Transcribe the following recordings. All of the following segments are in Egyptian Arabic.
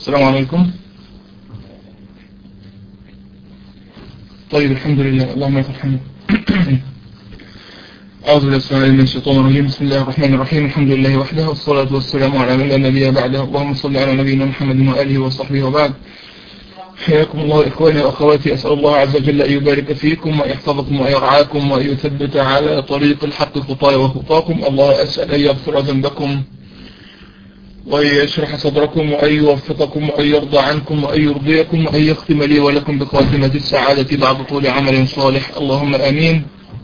السلام عليكم طيب الحمد لله اللهم لك الحمد أعوذ بالله السلام من الشيطان الرجيم بسم الله الرحمن الرحيم الحمد لله وحده والصلاة والسلام على من لا نبي بعده اللهم صل على نبينا محمد وآله وصحبه وبعد حياكم الله إخواني وأخواتي أسأل الله عز وجل أن يبارك فيكم ويحفظكم ويرعاكم وأن يثبت على طريق الحق خطاي وخطاكم الله أسأل أن يغفر ذنبكم وأن يشرح صدركم وأن يوفقكم وأن يرضى عنكم وأن يرضيكم وأن يختم لي ولكم بخاتمة السعادة بعد طول عمل صالح اللهم آمين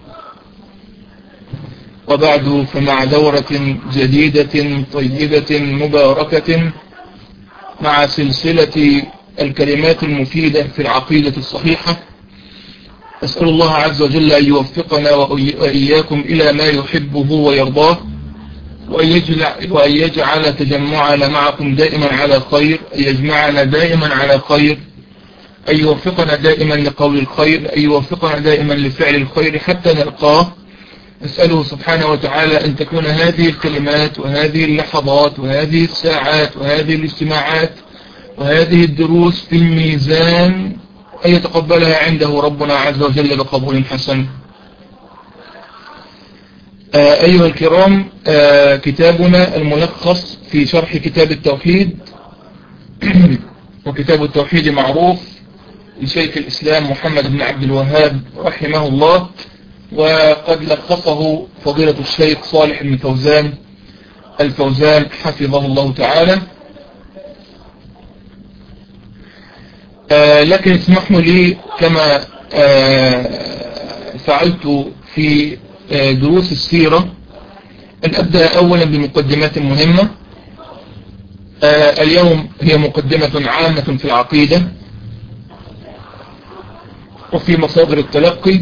وبعد فمع دورة جديدة طيبة مباركة مع سلسلة الكلمات المفيدة في العقيدة الصحيحة أسأل الله عز وجل أن يوفقنا وإياكم إلى ما يحبه ويرضاه وأن يجعل, وأن يجعل تجمعنا معكم دائما على خير أن يجمعنا دائما على خير أن يوفقنا دائما لقول الخير أن يوفقنا دائما لفعل الخير حتى نلقاه أسأله سبحانه وتعالى أن تكون هذه الكلمات وهذه اللحظات وهذه الساعات وهذه الاجتماعات وهذه الدروس في الميزان أن يتقبلها عنده ربنا عز وجل بقبول حسن آه أيها الكرام آه كتابنا الملخص في شرح كتاب التوحيد وكتاب التوحيد معروف لشيخ الإسلام محمد بن عبد الوهاب رحمه الله وقد لخصه فضيلة الشيخ صالح بن فوزان الفوزان حفظه الله تعالى آه لكن اسمحوا لي كما آه فعلت في آه دروس السيرة أن أبدأ أولا بمقدمات مهمة اليوم هي مقدمة عامة في العقيدة وفي مصادر التلقي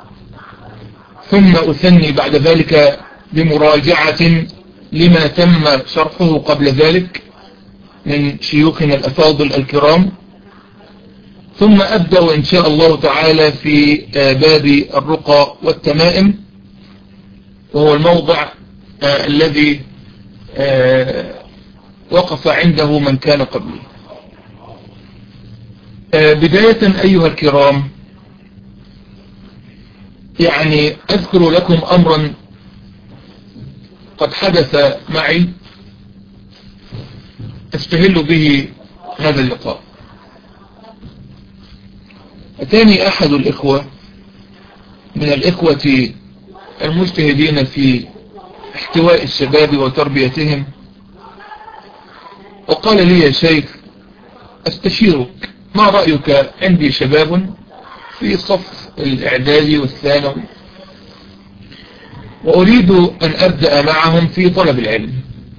ثم أثني بعد ذلك بمراجعة لما تم شرحه قبل ذلك من شيوخنا الأفاضل الكرام ثم أبدأ إن شاء الله تعالى في باب الرقى والتمائم وهو الموضع الذي وقف عنده من كان قبلي بداية أيها الكرام يعني أذكر لكم أمرا قد حدث معي استهل به هذا اللقاء أتاني أحد الإخوة من الإخوة المجتهدين في احتواء الشباب وتربيتهم وقال لي يا شيخ استشيرك ما رأيك عندي شباب في صف الإعدادي والثانوي وأريد أن أبدأ معهم في طلب العلم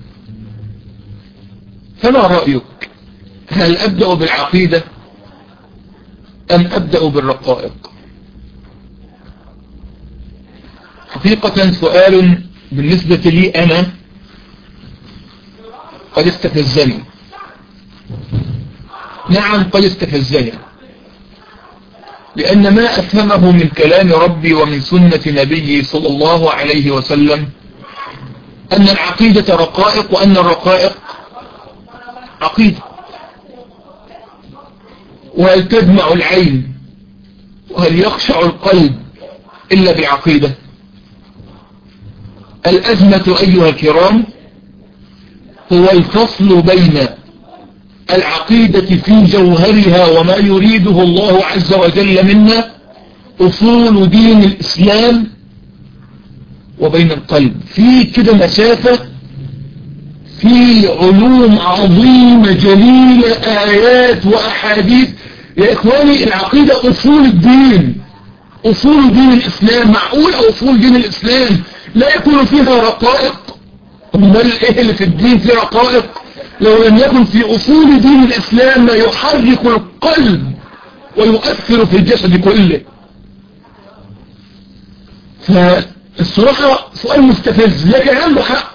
فما رأيك هل أبدأ بالعقيدة أم أبدأ بالرقائق حقيقة سؤال بالنسبة لي أنا قد استفزني نعم قد استفزني لأن ما أفهمه من كلام ربي ومن سنة نبي صلى الله عليه وسلم أن العقيدة رقائق وأن الرقائق عقيدة وهل تدمع العين وهل يخشع القلب إلا بالعقيدة الأزمة أيها الكرام هو الفصل بين العقيدة في جوهرها وما يريده الله عز وجل منا أصول دين الإسلام وبين القلب في كده مسافة في علوم عظيمة جليلة آيات وأحاديث يا إخواني العقيدة أصول الدين أصول دين الإسلام معقول أصول دين الإسلام لا يكون فيها رقائق امال ايه اللي في الدين فيه رقائق لو لم يكن في أصول دين الإسلام ما يحرك القلب ويؤثر في الجسد كله فالصراحة سؤال مستفز لكن عنده حق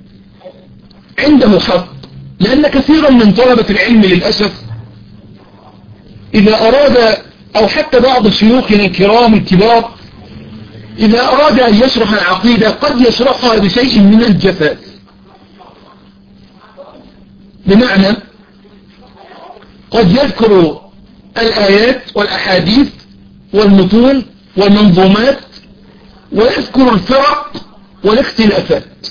عنده حق لأن كثيرا من طلبة العلم للأسف إذا أراد أو حتى بعض شيوخنا الكرام الكبار إذا أراد أن يشرح العقيدة قد يشرحها بشيء من الجفاف بمعنى قد يذكر الآيات والأحاديث والمتون والمنظومات ويذكر الفرق والاختلافات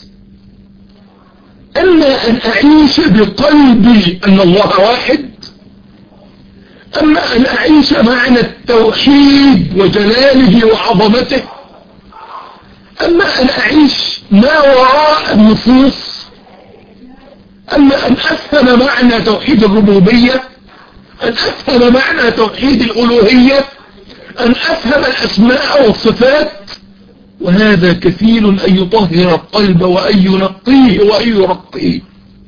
أما أن أعيش بقلبي أن الله واحد أما أن أعيش معنى التوحيد وجلاله وعظمته أما أن أعيش ما وراء النصوص أما أن أفهم معنى توحيد الربوبية أن أفهم معنى توحيد الألوهية أن أفهم الأسماء والصفات وهذا كفيل أن يطهر القلب وأن ينقيه وأن يرقيه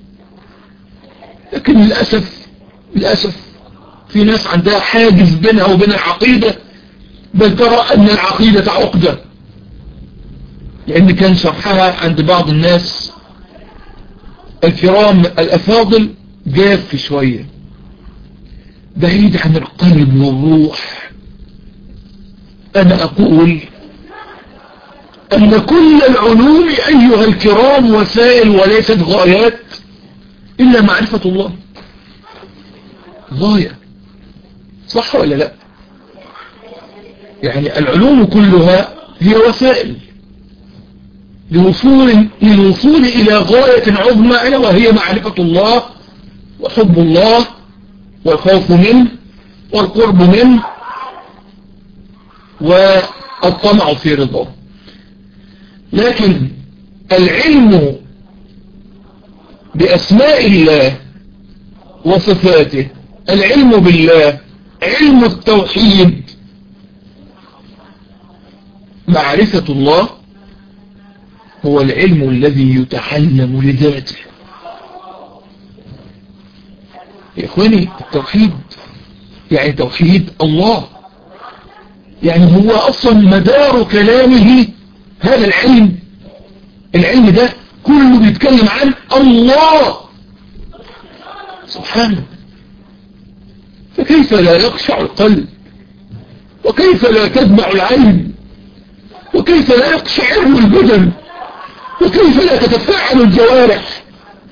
لكن للأسف للأسف في ناس عندها حاجز بينها وبين العقيدة بل ترى أن العقيدة عقدة لأن كان شرحها عند بعض الناس الكرام الأفاضل جاف شوية بعيد عن القلب والروح أنا أقول أن كل العلوم أيها الكرام وسائل وليست غايات إلا معرفة الله غاية صح ولا لا يعني العلوم كلها هي وسائل لوصول للوصول إلى غاية عظمى ألا وهي معرفة الله وحب الله والخوف منه والقرب منه والطمع في رضاه لكن العلم بأسماء الله وصفاته العلم بالله علم التوحيد معرفة الله هو العلم الذي يتعلم لذاته يا إخواني التوحيد يعني توحيد الله يعني هو أصلا مدار كلامه هذا العلم العلم ده كله بيتكلم عن الله سبحانه فكيف لا يخشع القلب وكيف لا تدمع العين وكيف لا يقشعر البدن وكيف لا تتفاعل الجوارح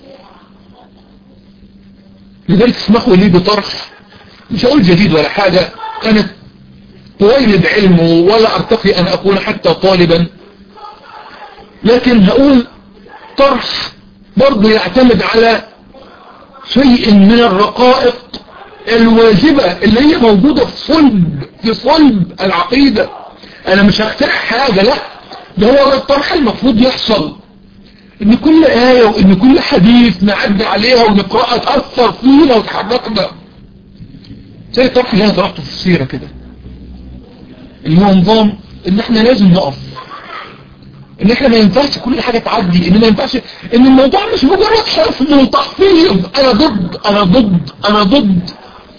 لذلك اسمحوا لي بطرح مش هقول جديد ولا حاجة أنا طويل بعلم ولا أرتقي أن أكون حتى طالبا لكن هقول طرح برضه يعتمد على شيء من الرقائق الواجبة اللي هي موجودة في صلب في صلب العقيدة أنا مش هخترع حاجة لا ده هو الطرح المفروض يحصل ان كل آية وان كل حديث نعدي عليها ونقرأها تأثر فينا وتحركنا زي الطرح اللي انا طرحته في السيرة كده اللي هو نظام ان احنا لازم نقف ان احنا ما ينفعش كل حاجة تعدي ان ما ينفعش ان الموضوع مش مجرد حفظ وتحفيظ انا ضد انا ضد انا ضد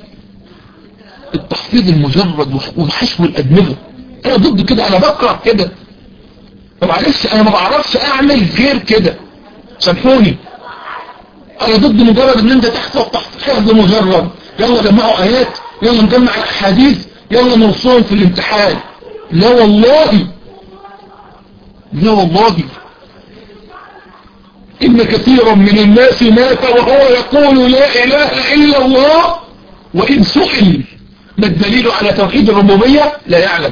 التحفيظ المجرد وحشو الادمغة انا ضد كده انا بكره كده معلش انا ما بعرفش اعمل غير كده سامحوني انا ضد مجرد ان انت تحفظ حفظ مجرد يلا جمعوا ايات يلا نجمع الاحاديث يلا نرسلهم في الامتحان لا والله لا والله إن كثيرا من الناس مات وهو يقول لا إله إلا الله وإن سئل ما الدليل على توحيد الربوبية لا يعلم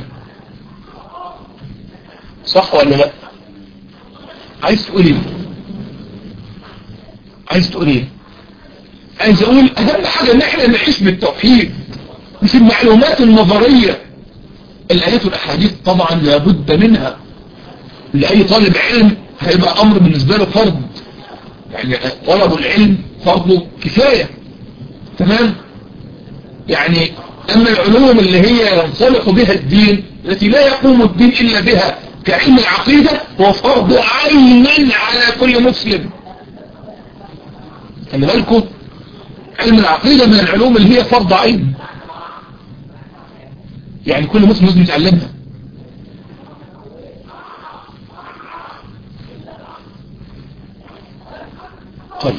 صح ولا لا عايز تقول ايه عايز تقول ايه عايز اقول اهم حاجة ان احنا نعيش بالتوحيد مش المعلومات النظرية الايات والاحاديث طبعا لابد منها لأي طالب علم هيبقى امر بالنسبة له فرض يعني طلب العلم فرضه كفاية تمام يعني اما العلوم اللي هي ينصلح بها الدين التي لا يقوم الدين الا بها كعلم العقيدة هو فرض عين على كل مسلم خلي بالكم علم العقيدة من العلوم اللي هي فرض عين يعني كل مسلم لازم يتعلمها طيب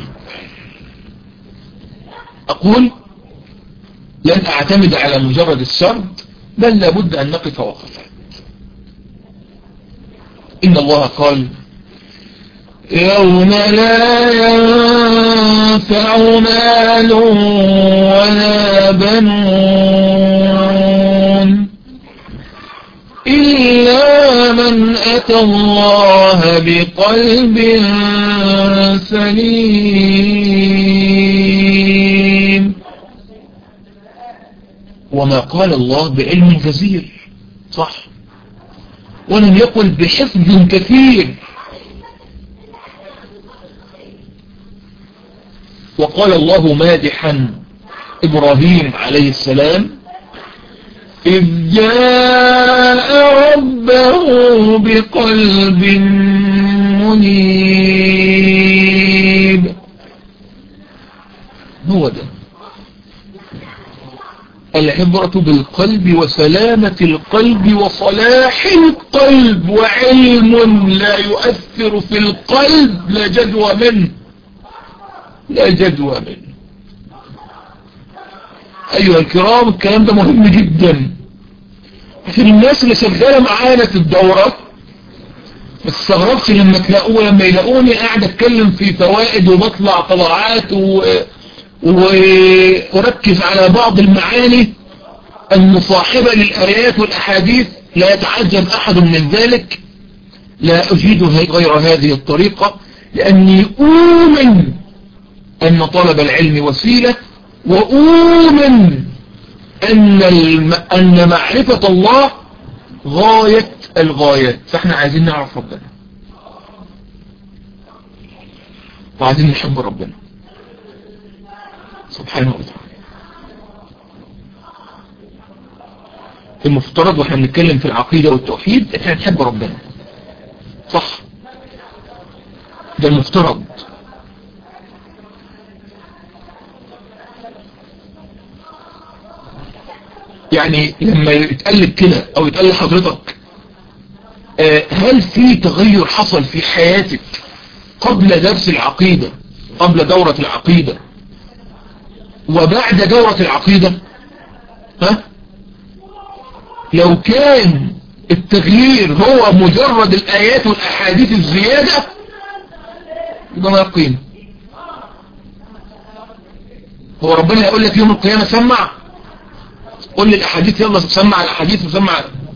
أقول لن أعتمد على مجرد السرد بل لابد أن نقف وقفات إن الله قال يوم لا ينفع مال ولا بنون إلا من أتى الله بقلب سليم وما قال الله بعلم كثير صح ولم يقل بحفظ كثير وقال الله مادحا إبراهيم عليه السلام إذ جاء ربه بقلب منيب هو ده العبرة بالقلب وسلامة القلب وصلاح القلب وعلم لا يؤثر في القلب لا جدوى منه لا جدوى منه أيها الكرام الكلام ده مهم جدا عشان الناس اللي شغالة معانا في الدورة ما تستغربش لما تلاقوه لما يلاقوني قاعد اتكلم في فوائد وبطلع طلعات و... وأركز على بعض المعاني المصاحبة للآيات والأحاديث لا يتعجب أحد من ذلك لا أجيد غير هذه الطريقة لأني أؤمن أن طلب العلم وسيلة وأؤمن أن, الم... أن معرفة الله غاية الغايات فاحنا عايزين نعرف ربنا وعايزين نحب ربنا سبحانه وتعالى المفترض واحنا بنتكلم في العقيدة والتوحيد احنا نحب ربنا صح ده المفترض يعني لما يتقلب كده او يتقل حضرتك هل في تغير حصل في حياتك قبل درس العقيدة قبل دورة العقيدة وبعد دورة العقيدة ها لو كان التغيير هو مجرد الآيات والأحاديث الزيادة يبقى ما يقين هو ربنا يقول لك يوم القيامة سمع قول لي الأحاديث يلا سمع الأحاديث وسمع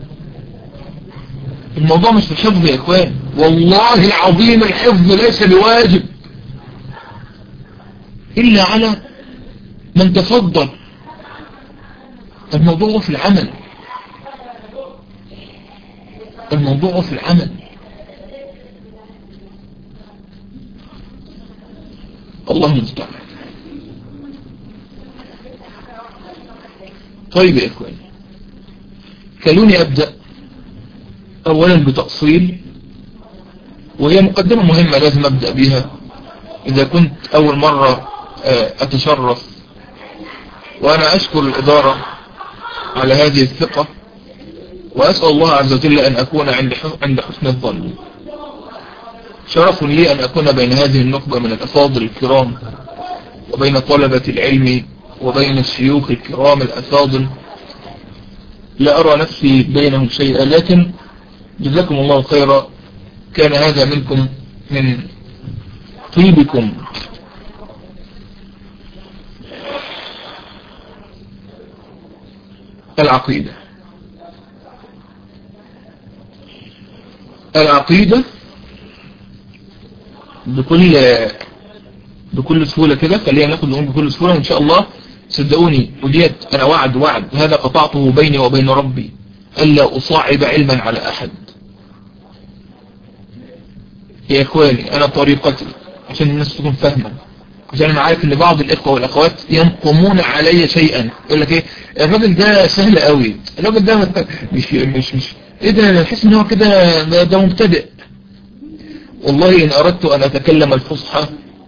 الموضوع مش في الحفظ يا اخوان والله العظيم الحفظ ليس بواجب إلا على من تفضل الموضوع في العمل الموضوع في العمل الله المستعان طيب يا اخواني خلوني ابدأ اولا بتأصيل وهي مقدمة مهمة لازم ابدأ بها اذا كنت اول مرة اتشرف وانا اشكر الادارة على هذه الثقة واسأل الله عز وجل ان اكون عند عند حسن الظن شرف لي ان اكون بين هذه النخبة من الافاضل الكرام وبين طلبة العلم وبين الشيوخ الكرام الافاضل لا ارى نفسي بينهم شيئا لكن جزاكم الله خيرا كان هذا منكم من طيبكم العقيدة العقيدة بكل بكل سهولة كده خلينا ناخد الأمور بكل سهولة إن شاء الله صدقوني وديت أنا وعد وعد هذا قطعته بيني وبين ربي ألا أصعب علما على أحد يا إخواني أنا طريقتي عشان الناس تكون فاهمة عشان أنا عارف إن بعض الإخوة والأخوات ينقمون علي شيئا يقول لك إيه الراجل ده سهل قوي الراجل ده مش مش مش إيه ده أنا أحس إن هو كده ده, ده مبتدئ والله إن أردت أن أتكلم الفصحى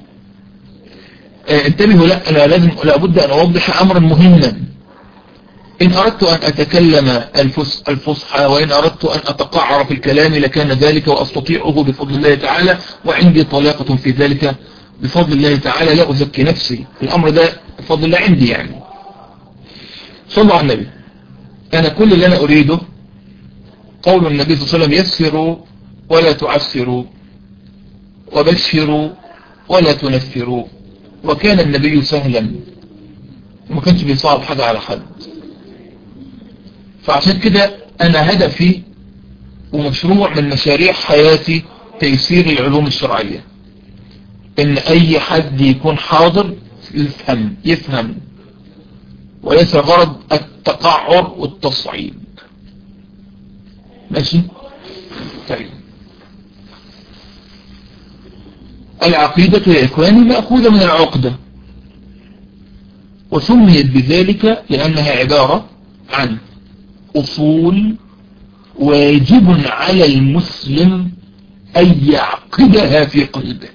انتبهوا لا أنا لازم لابد أن أوضح أمرا مهما إن أردت أن أتكلم الفصحى وإن أردت أن أتقعر في الكلام لكان ذلك وأستطيعه بفضل الله تعالى وعندي طلاقة في ذلك بفضل الله تعالى لا أزكي نفسي الأمر ده بفضل الله عندي يعني صلى على النبي أنا كل اللي أنا أريده قول النبي صلى الله عليه وسلم يسروا ولا تعسروا وبشروا ولا تنفروا وكان النبي سهلا وما كانش بيصعب حاجة على حد فعشان كده انا هدفي ومشروع من مشاريع حياتي تيسير العلوم الشرعية ان اي حد يكون حاضر يفهم يفهم وليس غرض التقعر والتصعيد ماشي طيب العقيدة يا إخواني مأخوذة من العقدة وسميت بذلك لأنها عبارة عن أصول واجب على المسلم أن يعقدها في قلبه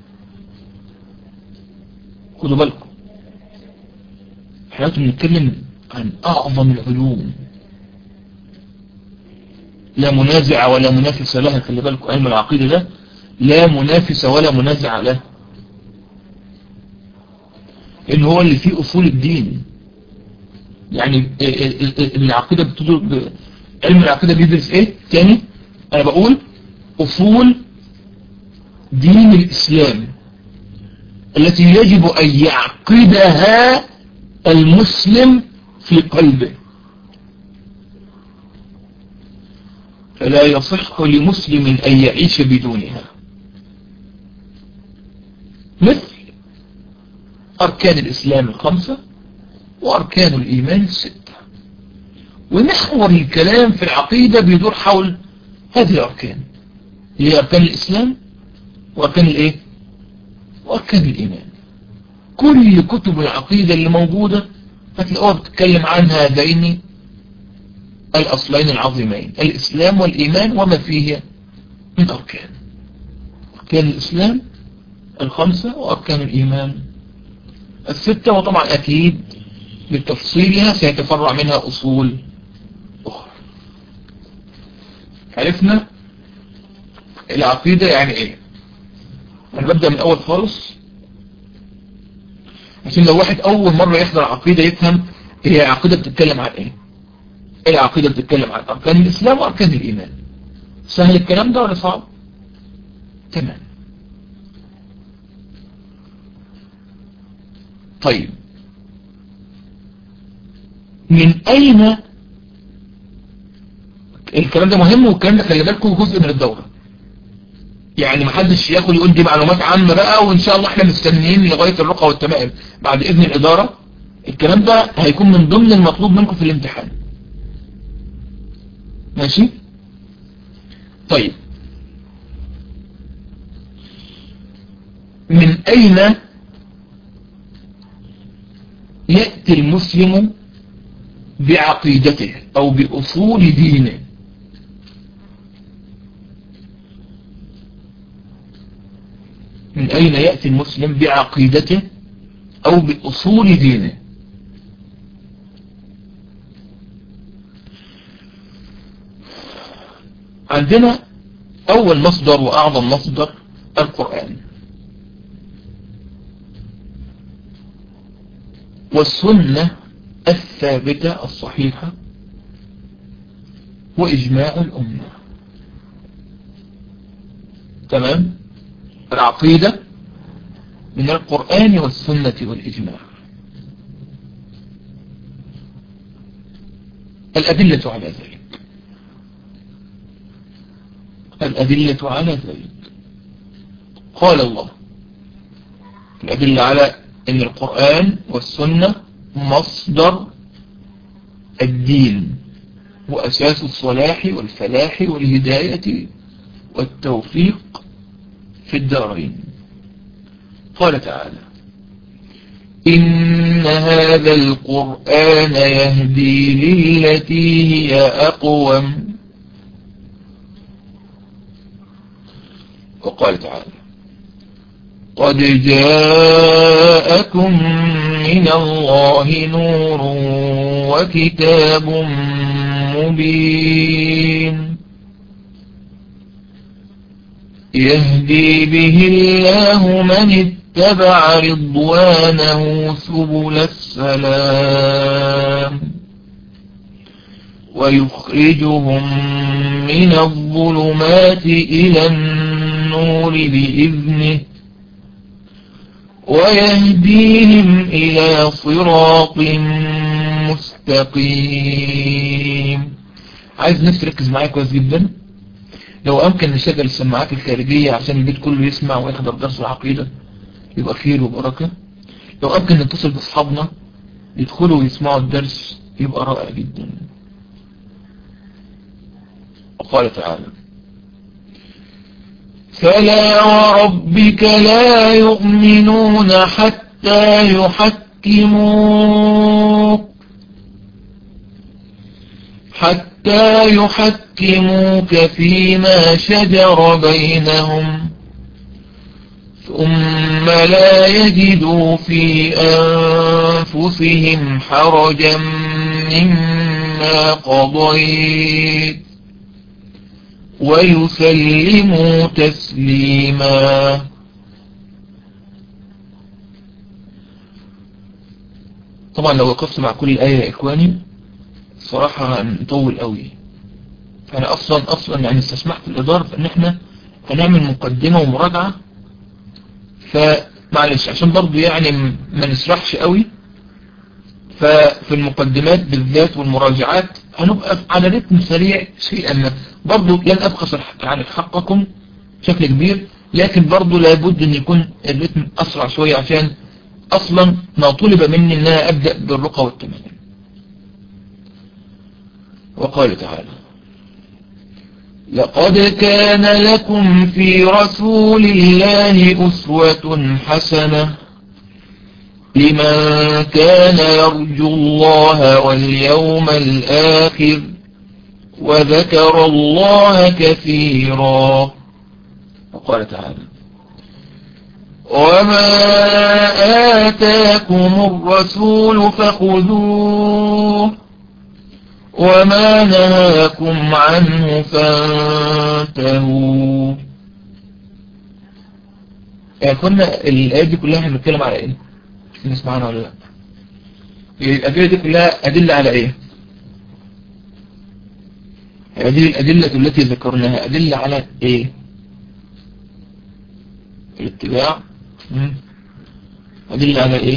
خدوا بالكم احنا بنتكلم عن أعظم العلوم لا منازع ولا منافس لها خلي بالكم علم العقيدة ده لا منافس ولا منازع له إن هو اللي فيه أصول الدين يعني العقيدة بتدر علم العقيدة بيدرس ايه تاني انا بقول اصول دين الاسلام التي يجب ان يعقدها المسلم في قلبه فلا يصح لمسلم ان يعيش بدونها مثل اركان الاسلام الخمسة واركان الايمان الستة ومحور الكلام في العقيدة بيدور حول هذه الأركان هي أركان الإسلام وأركان الإيه وأركان الإيمان كل كتب العقيدة اللي موجودة هتلاقوها بتتكلم عن هذين الأصلين العظيمين الإسلام والإيمان وما فيه من أركان أركان الإسلام الخمسة وأركان الإيمان الستة وطبعا أكيد بالتفصيلها سيتفرع منها أصول أخرى عرفنا العقيدة يعني إيه أنا ببدأ من أول خالص عشان لو واحد أول مرة يحضر عقيدة يفهم هي عقيدة بتتكلم عن إيه إيه العقيدة بتتكلم عن أركان الإسلام وأركان الإيمان سهل الكلام ده ولا صعب تمام طيب من أين الكلام ده مهم والكلام ده خلي بالكم جزء من الدورة يعني محدش ياخد يقول دي معلومات عامة بقى وإن شاء الله احنا مستنيين لغاية الرقى والتمائم بعد إذن الإدارة الكلام ده هيكون من ضمن المطلوب منكم في الامتحان ماشي طيب من أين يأتي المسلم بعقيدته أو بأصول دينه من أين يأتي المسلم بعقيدته أو بأصول دينه عندنا أول مصدر وأعظم مصدر القرآن والسنة الثابتة الصحيحة وإجماع الأمة تمام العقيدة من القرآن والسنة والإجماع الأدلة على ذلك الأدلة على ذلك قال الله الأدلة على أن القرآن والسنة مصدر الدين وأساس الصلاح والفلاح والهداية والتوفيق في الدارين قال تعالى إن هذا القرآن يهدي للتي هي أقوم وقال تعالى قد جاءكم من الله نور وكتاب مبين يهدي به الله من اتبع رضوانه سبل السلام ويخرجهم من الظلمات إلى النور بإذنه ويهديهم إلى صراط مستقيم عايز الناس تركز معايا كويس جدا لو أمكن نشغل السماعات الخارجية عشان البيت كله يسمع ويحضر درس العقيدة يبقى خير وبركة لو أمكن نتصل بأصحابنا يدخلوا ويسمعوا الدرس يبقى رائع جدا وقال تعالى فلا وربك لا يؤمنون حتى يحكموك حتى يحكموك فيما شجر بينهم ثم لا يجدوا في أنفسهم حرجا مما قضيت ويسلموا تسليما طبعا لو وقفت مع كل آية يا إخواني صراحة هنطول قوي فأنا أصلا أصلا يعني استسمحت الإدارة فإن إحنا هنعمل مقدمة ومراجعة فمعلش عشان برضو يعني ما نسرحش قوي ففي المقدمات بالذات والمراجعات هنبقى على رتم سريع شيئا ما برضو لن أبخس يعني حقكم بشكل كبير لكن برضو لابد أن يكون الرتم أسرع شوية عشان أصلا ما طلب مني أن أنا أبدأ بالرقى والتمارين وقال تعالى لقد كان لكم في رسول الله أسوة حسنة لمن كان يرجو الله واليوم الآخر وذكر الله كثيرا وقال تعالى وما آتاكم الرسول فخذوه وما نهاكم عنه فانتهوا يعني كنا الآيات دي كلها هنتكلم على ايه نسمعنا ولا لا الأدلة دي كلها أدلة على ايه هذه الأدلة التي ذكرناها أدلة على ايه الاتباع أدلة على ايه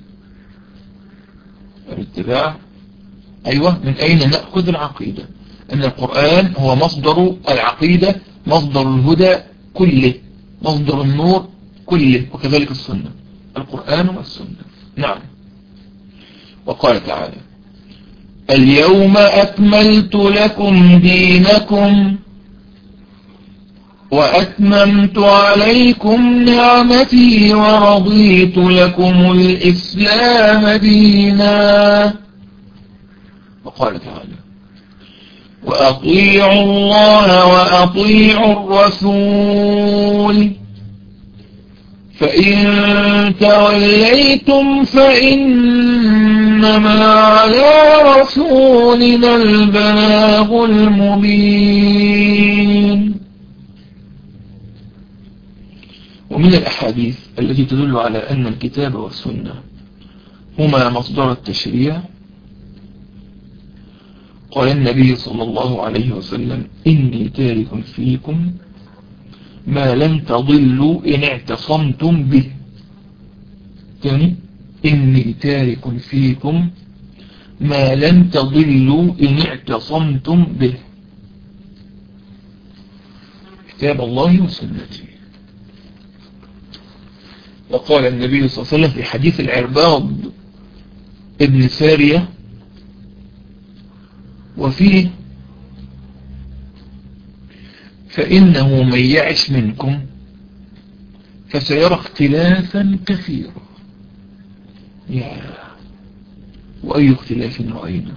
الاتباع أيوة من أين نأخذ العقيدة أن القرآن هو مصدر العقيدة مصدر الهدى كله مصدر النور كله وكذلك السنة القرآن والسنة نعم وقال تعالى اليوم أكملت لكم دينكم وأتممت عليكم نعمتي ورضيت لكم الإسلام دينا وقال تعالى وأطيعوا الله وأطيعوا الرسول فإن توليتم فإنما على رسولنا البلاغ المبين ومن الأحاديث التي تدل على أن الكتاب والسنة هما مصدر التشريع قال النبي صلى الله عليه وسلم إني تارك فيكم ما لن تضلوا إن اعتصمتم به تاني إني تارك فيكم ما لن تضلوا إن اعتصمتم به كتاب الله وسنته وقال النبي صلى الله عليه وسلم في حديث العرباض ابن سارية وفيه فإنه من يعش منكم فسيرى اختلافا كثيرا يا وأي اختلاف رأينا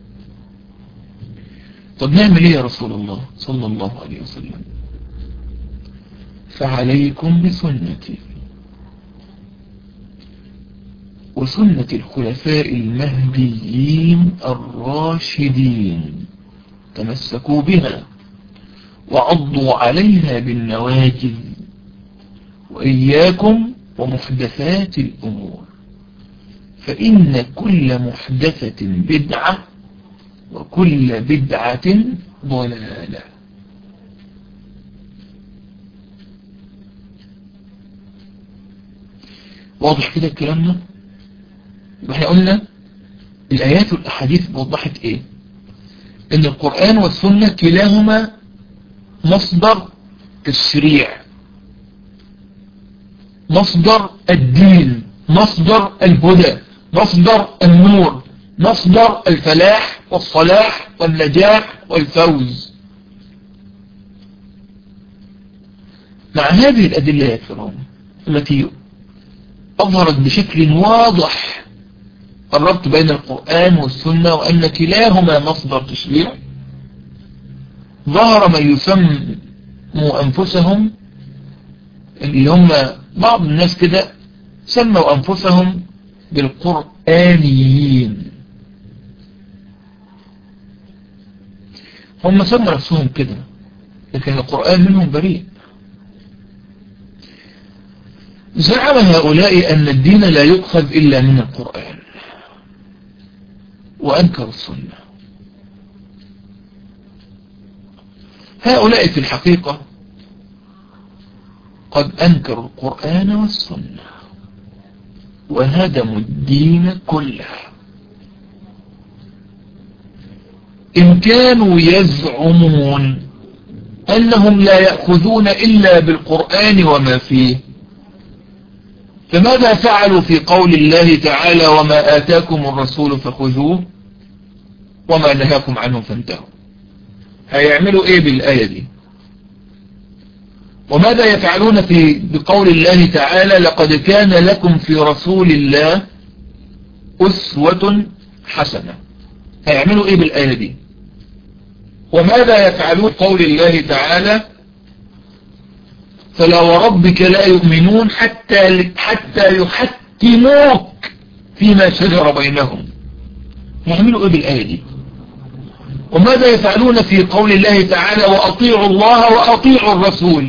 طب نعمل ايه يا رسول الله صلى الله عليه وسلم فعليكم بسنتي وسنة الخلفاء المهديين الراشدين تمسكوا بها وعضوا عليها بالنواجذ وإياكم ومحدثات الأمور فإن كل محدثة بدعة وكل بدعة ضلالة واضح كده الكلام ده يبقى احنا قلنا الآيات والأحاديث وضحت ايه ان القرآن والسنة كلاهما مصدر الشريع مصدر الدين مصدر الهدى مصدر النور مصدر الفلاح والصلاح والنجاح والفوز مع هذه الأدلة يا كرام التي أظهرت بشكل واضح الربط بين القرآن والسنة وأن كلاهما مصدر تشريع ظهر من يسموا أنفسهم اللي هم بعض الناس كده سموا أنفسهم بالقرآنيين هم سموا نفسهم كده لكن القرآن منهم بريء زعم هؤلاء أن الدين لا يؤخذ إلا من القرآن وأنكر السنة هؤلاء في الحقيقة قد أنكروا القرآن والسنة وهدموا الدين كله إن كانوا يزعمون أنهم لا يأخذون إلا بالقرآن وما فيه فماذا فعلوا في قول الله تعالى وما آتاكم الرسول فخذوه وما نهاكم عنه فانتهوا هيعملوا ايه بالآية دي وماذا يفعلون في بقول الله تعالى لقد كان لكم في رسول الله أسوة حسنة هيعملوا ايه بالآية دي وماذا يفعلون قول الله تعالى فلا وربك لا يؤمنون حتى حتى يحكموك فيما شجر بينهم يعملوا ايه بالآية دي وماذا يفعلون في قول الله تعالى وأطيعوا الله وأطيعوا الرسول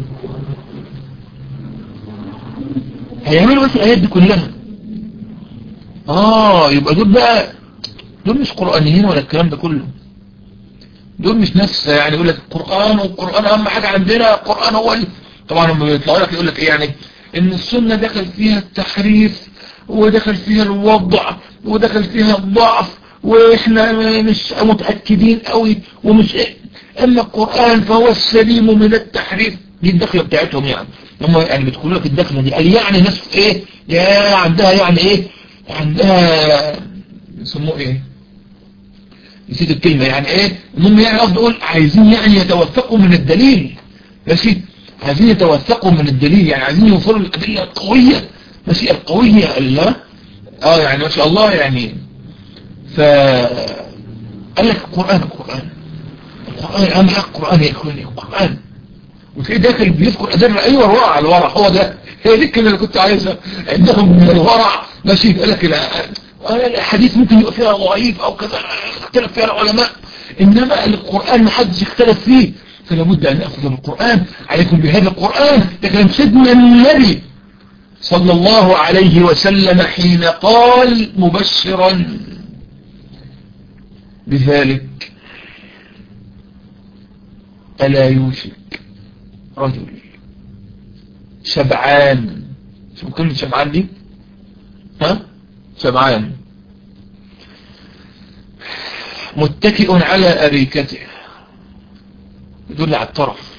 هيعملوا ايه في الآيات دي كلها اه يبقى دول بقى دول مش قرآنيين ولا الكلام ده كله دول مش ناس يعني يقول لك القرآن والقرآن أهم حاجة عندنا القرآن هو اللي طبعا هم بيطلعوا لك يقول لك ايه يعني ان السنة دخل فيها التحريف ودخل فيها الوضع ودخل فيها الضعف واحنا مش متأكدين قوي ومش ايه اما القرآن فهو السليم من التحريف دي الدخلة بتاعتهم يعني هم يعني بيدخلوا لك الدخلة دي قال يعني ناس ايه يا عندها يعني ايه عندها يسموه ايه نسيت الكلمة يعني ايه المهم يعني قصد اقول عايزين يعني يتوثقوا من الدليل ماشي عايزين يتوثقوا من الدليل يعني عايزين يوصلوا للأدلة القوية ماشي القوية الله اه يعني ما شاء الله يعني ف قال لك القرآن القرآن القرآن أهم حق القرآن يا إخواني القرآن وتلاقيه داخل بيذكر أدلة أيوة الورع الورع هو ده هي دي الكلمة اللي كنت عايزها عندهم من الورع ماشي قال لك الحديث ممكن يبقى فيها ضعيف أو كذا اختلف فيها العلماء إنما القرآن ما حدش يختلف فيه فلا بد أن نأخذ بالقرآن عليكم بهذا القرآن لكن سيدنا النبي صلى الله عليه وسلم حين قال مبشرا بذلك ألا يوشك رجل شبعان شو كلمة شبعان دي ها شبعان متكئ على أريكته يدل على الطرف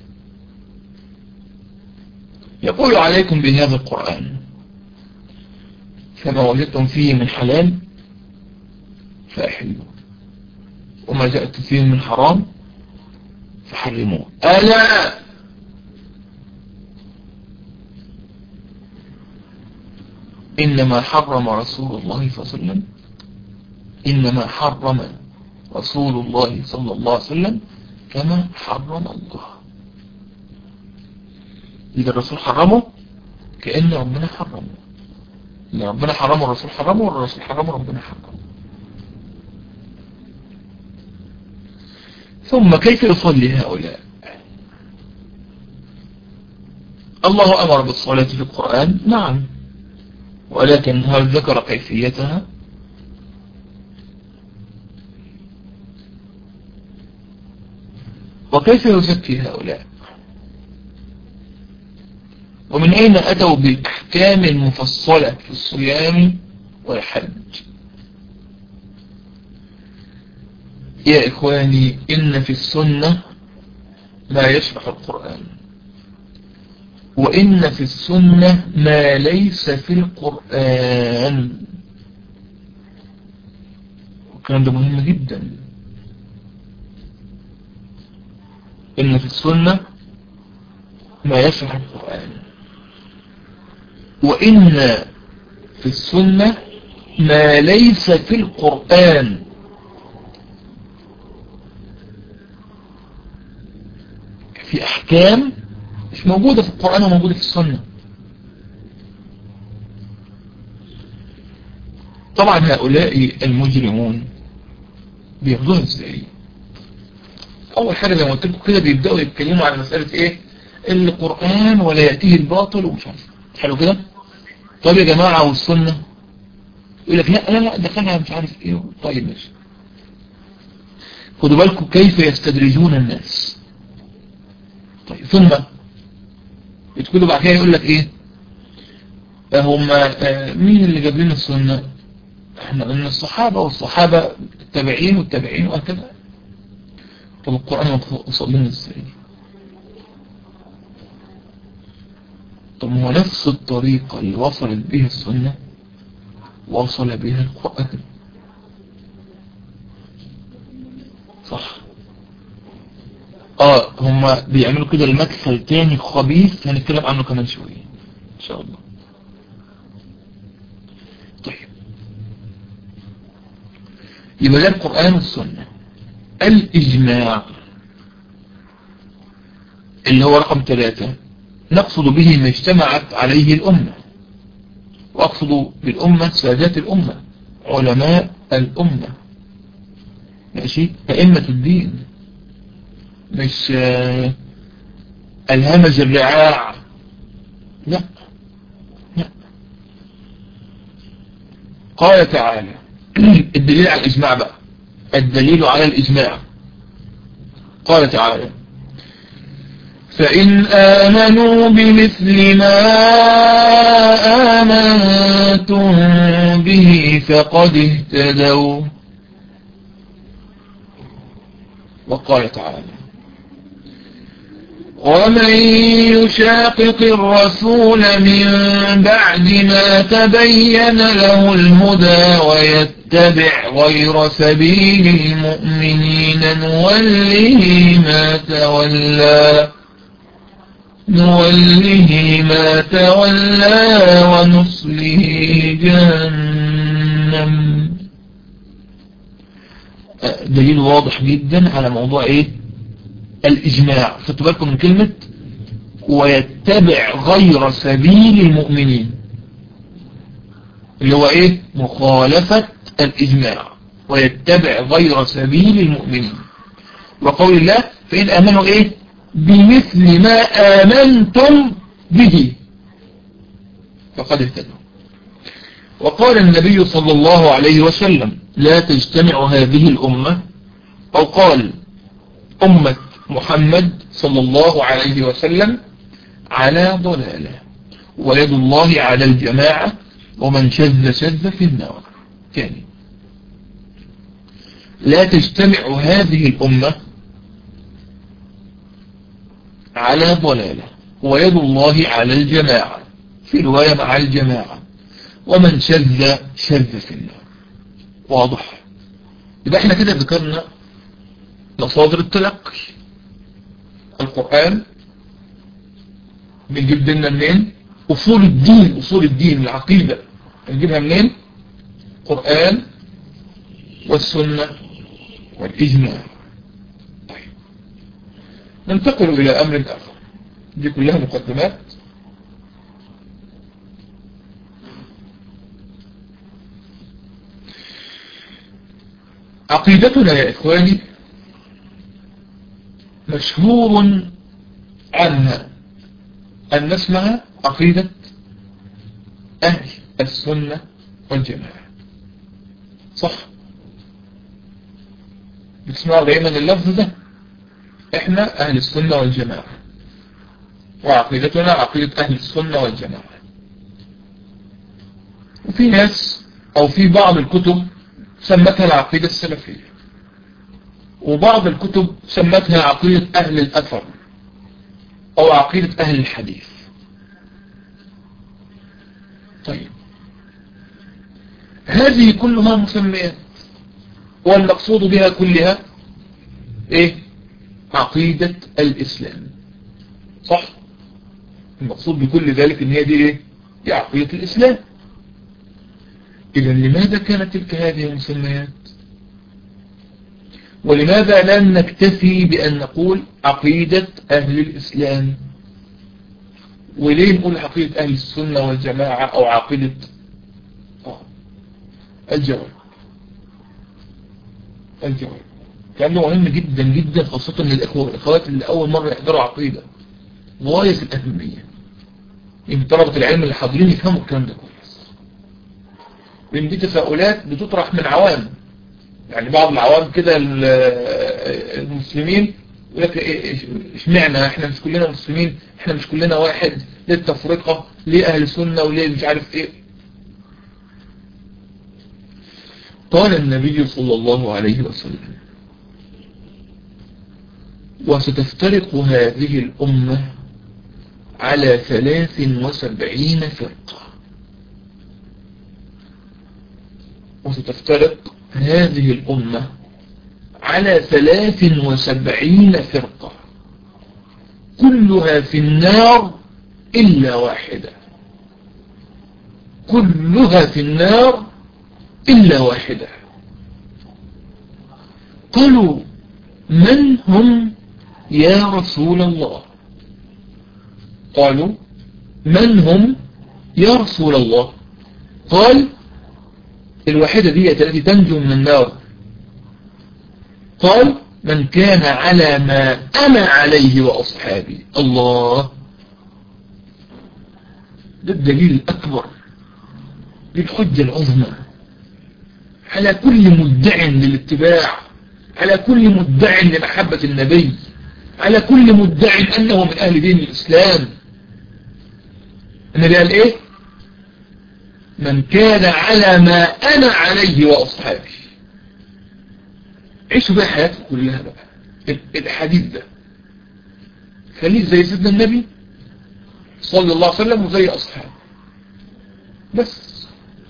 يقول عليكم بهذا القرآن فما وجدتم فيه من حلال فأحلوا وما جاءت فيه من حرام فحرموه ألا إنما حرم رسول الله صلى الله عليه وسلم إنما حرم رسول الله صلى الله عليه وسلم كما حرم الله إذا الرسول حرمه كأن ربنا حرمه إذا ربنا حرمه الرسول حرمه والرسول حرمه ربنا حرمه ثم كيف يصلي هؤلاء الله أمر بالصلاة في القرآن نعم ولكن هل ذكر كيفيتها وكيف يزكي هؤلاء ومن أين أتوا بأحكام مفصلة في الصيام والحج يا إخواني إن في السنة ما يشرح القرآن وإن في السنة ما ليس في القرآن والكلام ده مهم جدا إن في السنة ما يشرح القرآن وإن في السنة ما ليس في القرآن في أحكام مش موجودة في القرآن وموجودة في السنة طبعا هؤلاء المجرمون بياخدوها ازاي اول حاجة زي ما قلت لكم كده بيبدأوا يتكلموا على مسألة ايه القرآن ولا يأتيه الباطل ومش عارف حلو كده طيب يا جماعة والسنة يقول لك لا لا لا دخلها مش عارف ايه طيب ماشي خدوا بالكم كيف يستدرجون الناس طيب ثم يدخلوا بعد كده يقول لك ايه هم مين اللي جاب لنا السنة احنا قلنا الصحابة والصحابة التابعين والتابعين وهكذا طب القرآن وصل لنا ازاي طب هو نفس الطريقة اللي وصلت بها السنة وصل بها القرآن صح اه هما بيعملوا كده المدخل تاني خبيث هنتكلم عنه كمان شوية ان شاء الله طيب يبقى ده القرآن والسنة الإجماع اللي هو رقم ثلاثة نقصد به ما اجتمعت عليه الأمة وأقصد بالأمة سادات الأمة علماء الأمة ماشي أئمة الدين مش الهمج الرعاع لا لا قال تعالى الدليل على الإجماع بقى الدليل على الإجماع قال تعالى فإن آمنوا بمثل ما آمنتم به فقد اهتدوا وقال تعالى ومن يشاقق الرسول من بعد ما تبين له الهدى ويتبع غير سبيل المؤمنين نوله ما تولى نوله ما تولى ونصله جهنم دليل واضح جدا على موضوع ايه الاجماع خدتوا بالكم من كلمة ويتبع غير سبيل المؤمنين اللي هو ايه مخالفة الاجماع ويتبع غير سبيل المؤمنين وقول الله فإن امنوا ايه بمثل ما آمنتم به فقد اهتدوا وقال النبي صلى الله عليه وسلم لا تجتمع هذه الأمة أو قال أمة محمد صلى الله عليه وسلم على ضلالة ويد الله على الجماعة ومن شذ شذ في النار ثاني لا تجتمع هذه الأمة على ضلالة ويد الله على الجماعة في رواية مع الجماعة ومن شذ شذ في النار واضح يبقى احنا كده ذكرنا مصادر التلقي القرآن بنجيب ديننا منين أصول الدين أصول الدين العقيدة بنجيبها منين القرآن والسنة والإجماع طيب ننتقل إلى أمر آخر دي كلها مقدمات عقيدتنا يا إخواني مشهور عنها أن نسمع عقيدة أهل السنة والجماعة صح بتسمعوا دايما اللفظ ده احنا أهل السنة والجماعة وعقيدتنا عقيدة أهل السنة والجماعة وفي ناس أو في بعض الكتب سمتها العقيدة السلفية وبعض الكتب سمتها عقيدة أهل الأثر أو عقيدة أهل الحديث طيب هذه كلها مسميات والمقصود بها كلها ايه عقيدة الاسلام صح المقصود بكل ذلك ان هي دي ايه دي عقيدة الاسلام اذا لماذا كانت تلك هذه المسميات ولماذا لا نكتفي بأن نقول عقيدة أهل الإسلام وليه نقول عقيدة أهل السنة والجماعة أو عقيدة الجواب الجواب كأنه مهم جدا جدا خاصة للإخوة والإخوات اللي أول مرة يحضروا عقيدة غاية في الأهمية إن طلبة العلم اللي حاضرين يفهموا الكلام ده كويس لأن دي تساؤلات بتطرح من عوام يعني بعض العوام كده المسلمين يقول لك اشمعنا احنا مش كلنا مسلمين احنا مش كلنا واحد ليه التفرقة ليه اهل سنة وليه مش عارف ايه قال النبي صلى الله عليه وسلم وستفترق هذه الأمة على ثلاث وسبعين فرقة وستفترق هذه الأمة على ثلاث وسبعين فرقة كلها في النار إلا واحدة كلها في النار إلا واحدة قالوا من هم يا رسول الله قالوا من هم يا رسول الله قال الواحدة دي التي تنجو من النار قال من كان على ما أنا عليه وأصحابي الله ده الدليل الأكبر للحجة العظمى على كل مدع للاتباع على كل مدع لمحبة النبي على كل مدع أنه من أهل دين الإسلام النبي قال إيه من كان على ما أنا عليه وأصحابي عيشوا بقى حياتك كلها بقى الحديث ده خليك زي سيدنا النبي صلى الله عليه وسلم وزي أصحابه بس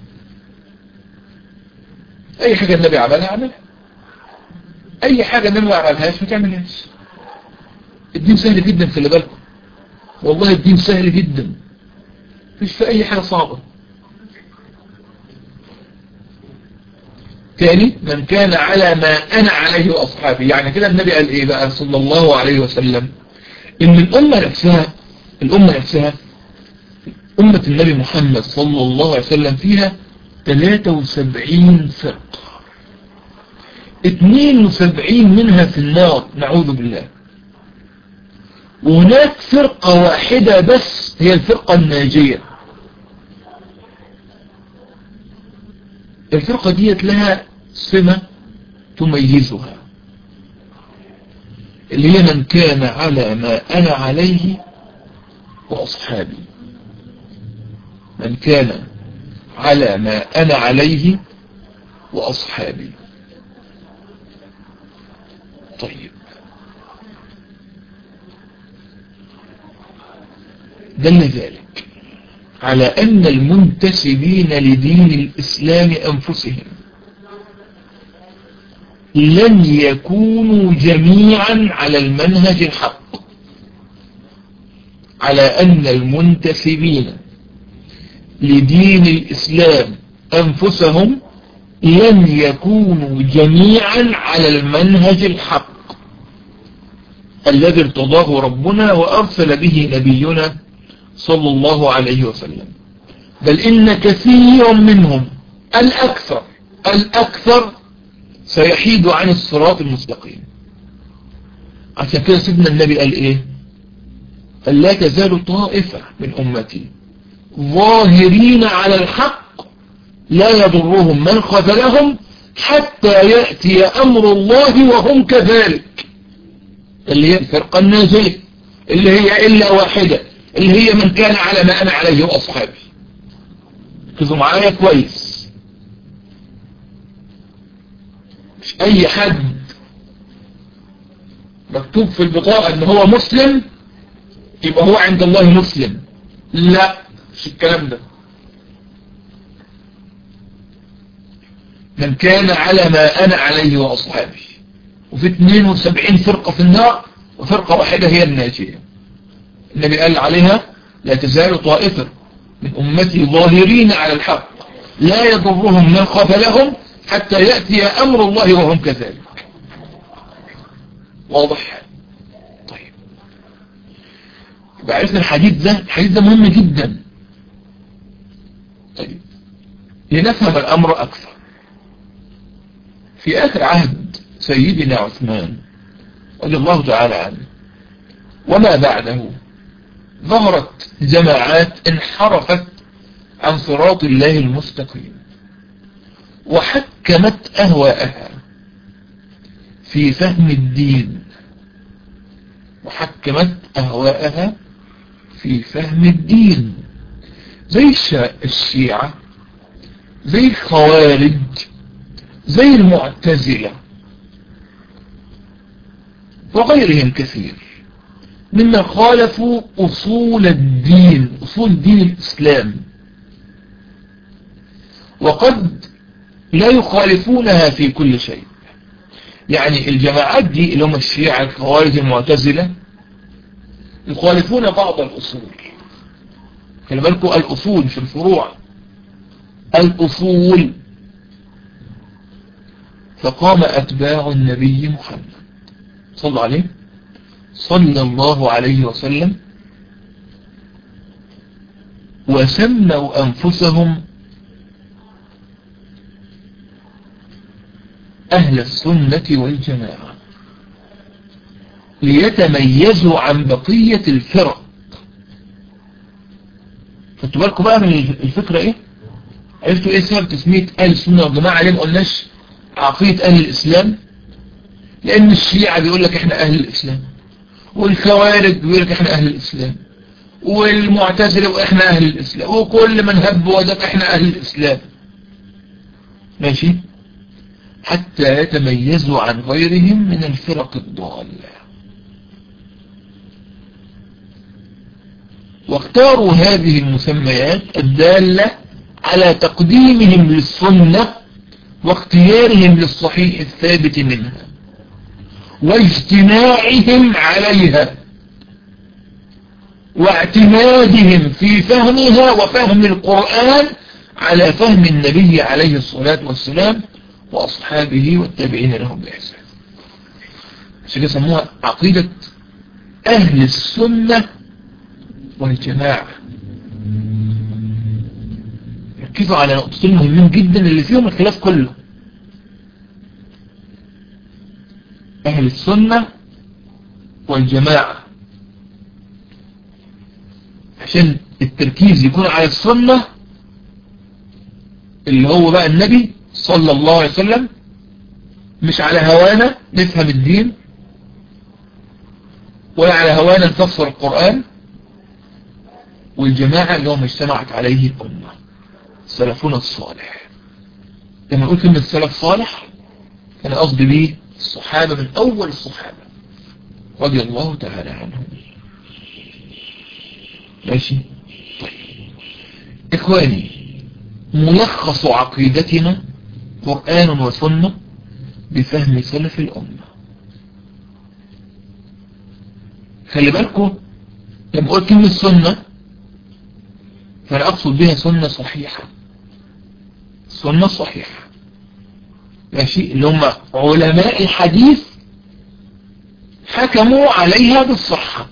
أي حاجة النبي عملها عملها أي حاجة النبي ما عملهاش ما تعملهاش الدين سهل جدا خلي بالكم والله الدين سهل جدا مش في أي حاجة صعبة تاني من كان على ما أنا عليه وأصحابي يعني كده النبي قال إيه بقى صلى الله عليه وسلم إن الأمة نفسها الأمة نفسها أمة النبي محمد صلى الله عليه وسلم فيها 73 فرقة 72 منها في النار نعوذ بالله وهناك فرقة واحدة بس هي الفرقة الناجية الفرقة ديت لها سمة تميزها اللي هي من كان على ما أنا عليه وأصحابي من كان على ما أنا عليه وأصحابي طيب دل ذلك على أن المنتسبين لدين الإسلام أنفسهم لن يكونوا جميعا على المنهج الحق على أن المنتسبين لدين الإسلام أنفسهم لن يكونوا جميعا على المنهج الحق الذي ارتضاه ربنا وأرسل به نبينا صلى الله عليه وسلم بل إن كثير منهم الأكثر الأكثر سيحيد عن الصراط المستقيم عشان كده سيدنا النبي قال إيه قال لا تزال طائفة من أمتي ظاهرين على الحق لا يضرهم من خذلهم حتى يأتي أمر الله وهم كذلك اللي هي الفرقة النازلة اللي هي إلا واحدة اللي هي من كان على ما أنا عليه وأصحابي ركزوا معايا كويس مش أي حد مكتوب في البطاقة ان هو مسلم يبقى هو عند الله مسلم لا مش الكلام ده من كان على ما أنا عليه وأصحابي وفي 72 فرقة في النار وفرقة واحدة هي الناجية النبي قال عليها لا تزال طائفة من أمتي ظاهرين على الحق لا يضرهم من خذلهم حتى يأتي أمر الله وهم كذلك واضح طيب بعرفنا الحديث ده الحديث ده مهم جدا طيب لنفهم الأمر أكثر في آخر عهد سيدنا عثمان رضي الله تعالى عنه وما بعده ظهرت جماعات انحرفت عن صراط الله المستقيم وحكمت أهواءها في فهم الدين وحكمت أهواءها في فهم الدين زي الشيعة زي الخوارج زي المعتزلة وغيرهم كثير مما خالفوا أصول الدين أصول دين الإسلام وقد لا يخالفونها في كل شيء يعني الجماعات دي اللي هم الشيعة الخوارج المعتزلة يخالفون بعض الأصول خلي بالكم الأصول في الفروع الأصول فقام أتباع النبي محمد صلى عليه صلى الله عليه وسلم وسموا أنفسهم أهل السنة والجماعة ليتميزوا عن بقية الفرق خدتوا بالكم بقى من الفكرة ايه عرفتوا ايه سبب تسمية اهل السنة والجماعة ليه ما قلناش عقيدة اهل الاسلام لان الشيعة بيقول لك احنا اهل الاسلام والخوارج بيقول لك احنا اهل الاسلام والمعتزلة واحنا اهل الاسلام وكل من هب ودك احنا اهل الاسلام ماشي حتى يتميزوا عن غيرهم من الفرق الضالة واختاروا هذه المسميات الدالة على تقديمهم للسنة واختيارهم للصحيح الثابت منها واجتماعهم عليها واعتمادهم في فهمها وفهم القرآن على فهم النبي عليه الصلاة والسلام وأصحابه والتابعين لهم بإحسان عشان كده سموها عقيدة أهل السنة والجماعة ركزوا على نقطتين مهمين جدا اللي فيهم الخلاف كله أهل السنة والجماعة عشان التركيز يكون على السنة اللي هو بقى النبي صلى الله عليه وسلم مش على هوانا نفهم الدين ولا على هوانا نفسر القرآن والجماعة اللي هم اجتمعت عليه الأمة سلفنا الصالح لما أقول كلمة سلف صالح كان قصدي بيه الصحابة من أول الصحابة رضي الله تعالى عنهم ماشي طيب إخواني ملخص عقيدتنا قرآن وسنة بفهم سلف الأمة خلي بالكم لما قلت كلمة سنة فأنا أقصد بها سنة صحيحة سنة صحيحة ماشي اللي هم علماء الحديث حكموا عليها بالصحة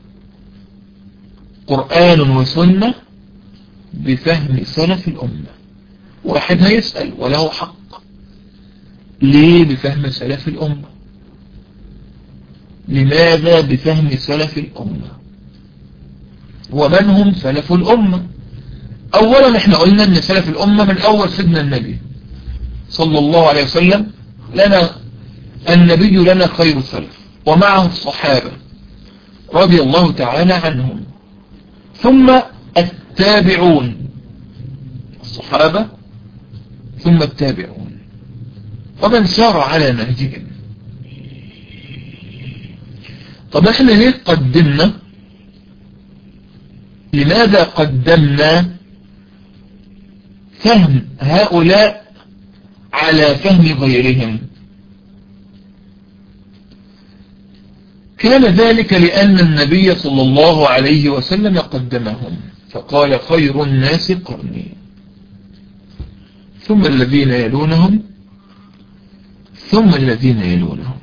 قرآن وسنة بفهم سلف الأمة واحد هيسأل وله حق ليه بفهم سلف الأمة لماذا بفهم سلف الأمة ومن هم سلف الأمة أولا احنا قلنا ان سلف الأمة من أول سيدنا النبي صلى الله عليه وسلم لنا النبي لنا خير السلف ومعه الصحابة رضي الله تعالى عنهم ثم التابعون الصحابة ثم التابعون ومن سار على نهجهم طب احنا ليه قدمنا لماذا قدمنا فهم هؤلاء على فهم غيرهم كان ذلك لأن النبي صلى الله عليه وسلم قدمهم فقال خير الناس قرني ثم الذين يلونهم ثم الذين يلونهم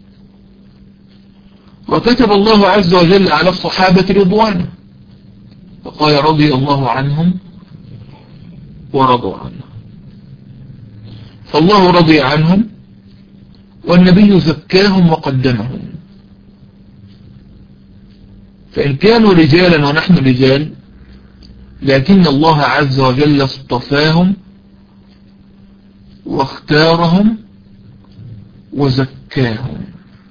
وكتب الله عز وجل على الصحابة رضوانه فقال رضي الله عنهم ورضوا عنه فالله رضي عنهم والنبي زكاهم وقدمهم فإن كانوا رجالا ونحن رجال لكن الله عز وجل اصطفاهم واختارهم وزكاهم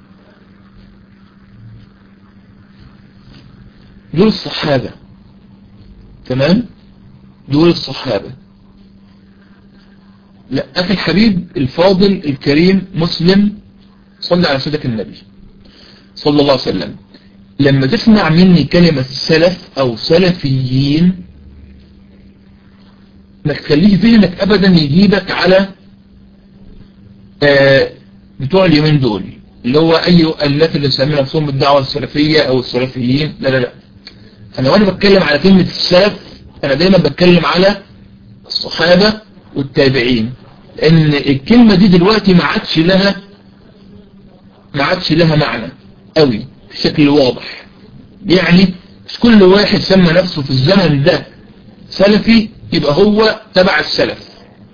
دول الصحابة تمام دول الصحابة لا أخي الحبيب الفاضل الكريم مسلم صلى على سيدك النبي صلى الله عليه وسلم لما تسمع مني كلمة سلف أو سلفيين ما تخليه ذهنك أبدا يجيبك على آه بتوع اليومين دول اللي هو أي الناس اللي سمينا نفسهم بالدعوة السلفية أو السلفيين لا لا لا أنا وأنا بتكلم على كلمة السلف أنا دايما بتكلم على الصحابة والتابعين لأن الكلمة دي دلوقتي ما عادش لها ما عادش لها معنى قوي بشكل واضح يعني مش كل واحد سمى نفسه في الزمن ده سلفي يبقى هو تبع السلف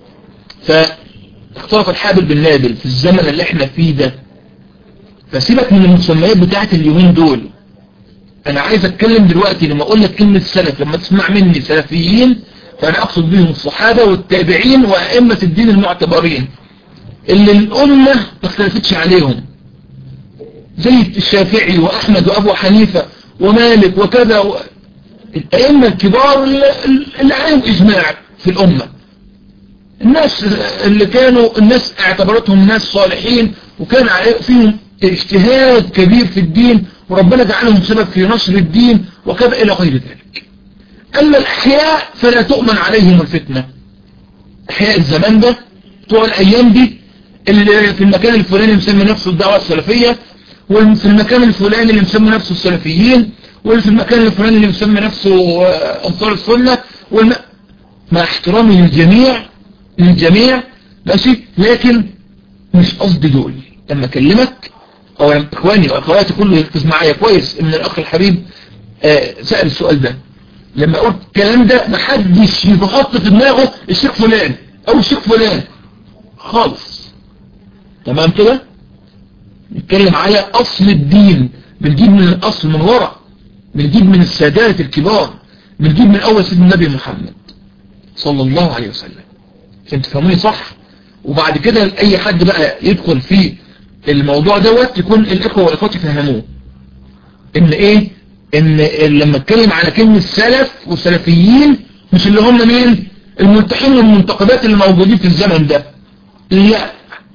فاختلف الحابل بالنابل في الزمن اللي احنا فيه ده فسيبك من المسميات بتاعت اليومين دول انا عايز اتكلم دلوقتي لما اقول لك كلمة سلف لما تسمع مني سلفيين فانا اقصد بهم الصحابة والتابعين وائمة الدين المعتبرين اللي الامة ما اختلفتش عليهم زي الشافعي واحمد وابو حنيفة ومالك وكذا و... الائمة الكبار اللي عليهم اجماع في الامة الناس اللي كانوا الناس اعتبرتهم ناس صالحين وكان فيهم اجتهاد كبير في الدين وربنا جعلهم سبب في نشر الدين وكذا إلى غير ذلك أما الأحياء فلا تؤمن عليهم الفتنة أحياء الزمان ده بتوع الأيام دي اللي في المكان الفلاني مسمي نفسه الدعوة السلفية وفي المكان الفلاني اللي مسمي نفسه السلفيين واللي في المكان الفلاني اللي مسمي نفسه أنصار السنة والم... مع احترامي للجميع للجميع ماشي لكن مش قصدي دول لما اكلمك او لما اخواني واخواتي كله يركز معايا كويس ان الاخ الحبيب آه سأل السؤال ده لما قلت الكلام ده محدش يتحط في دماغه الشيخ فلان او الشيخ فلان خالص تمام كده نتكلم على اصل الدين بنجيب من الاصل من ورا بنجيب من السادات الكبار بنجيب من اول سيدنا النبي محمد صلى الله عليه وسلم عشان تفهموني صح وبعد كده اي حد بقى يدخل في الموضوع دوت يكون الاخوة والاخوات يفهموه ان ايه ان لما اتكلم على كلمة سلف والسلفيين مش اللي هم مين الملتحين والمنتقبات اللي موجودين في الزمن ده لا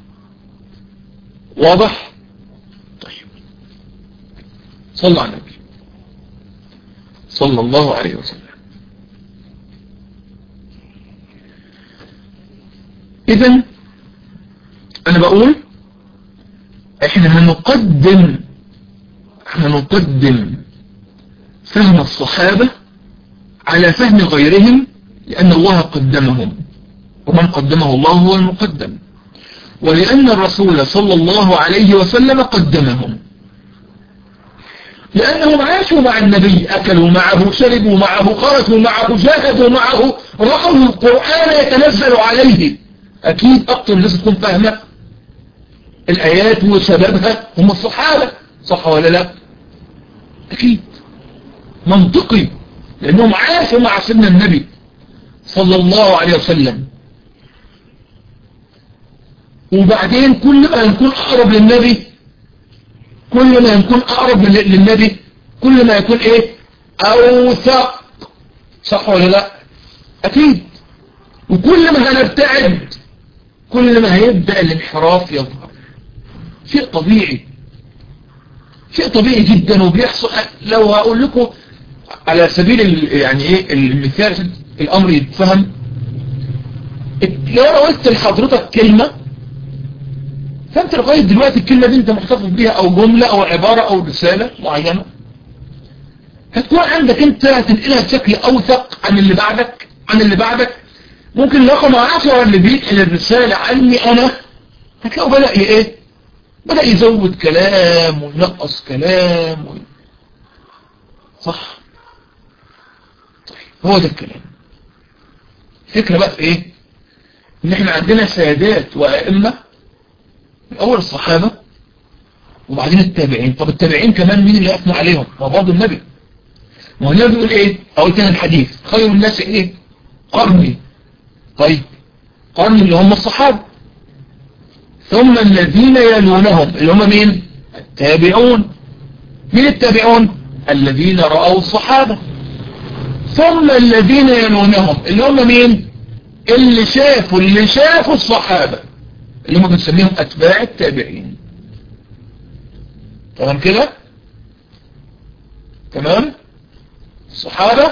واضح طيب صلى على النبي صلى الله عليه وسلم اذا انا بقول احنا هنقدم هنقدم فهم الصحابة على فهم غيرهم لأن الله قدمهم ومن قدمه الله هو المقدم ولأن الرسول صلى الله عليه وسلم قدمهم لأنهم عاشوا مع النبي أكلوا معه شربوا معه خرجوا معه جاهدوا معه رأوا القرآن يتنزل عليه أكيد أكتر الناس تكون فاهمة الآيات وسببها هم الصحابة صح ولا لا أكيد منطقي لأنهم عاشوا مع سيدنا النبي صلى الله عليه وسلم وبعدين كل ما نكون أقرب للنبي كل ما نكون أقرب للنبي كل ما يكون ايه اوثق صح ولا لا اكيد وكل ما هنبتعد كل ما هيبدأ الانحراف يظهر شيء طبيعي شيء طبيعي جدا وبيحصل لو هقول لكم على سبيل يعني ايه المثال الامر يتفهم لو انا قلت لحضرتك كلمة فانت لغاية دلوقتي الكلمة دي انت محتفظ بيها او جملة او عبارة او رسالة معينة هتكون عندك انت هتنقلها بشكل اوثق عن اللي بعدك عن اللي بعدك ممكن رقم عشرة اللي بينقل الرسالة عني انا هتلاقوا بدأ ايه بدأ يزود كلام وينقص كلام و... صح طيب هو ده الكلام الفكرة بقى في ايه ان احنا عندنا سادات وائمة من اول الصحابة وبعدين التابعين طب التابعين كمان مين اللي اثنى عليهم ما برضه النبي ما هو النبي بيقول ايه اقول كان الحديث خير الناس ايه قرني طيب قرني اللي هم الصحابة ثم الذين يلونهم اللي هم مين التابعون مين التابعون الذين رأوا الصحابة ثم الذين يلونهم اللي هم مين اللي شافوا اللي شافوا الصحابة اللي هم بنسميهم أتباع التابعين تمام كده تمام الصحابة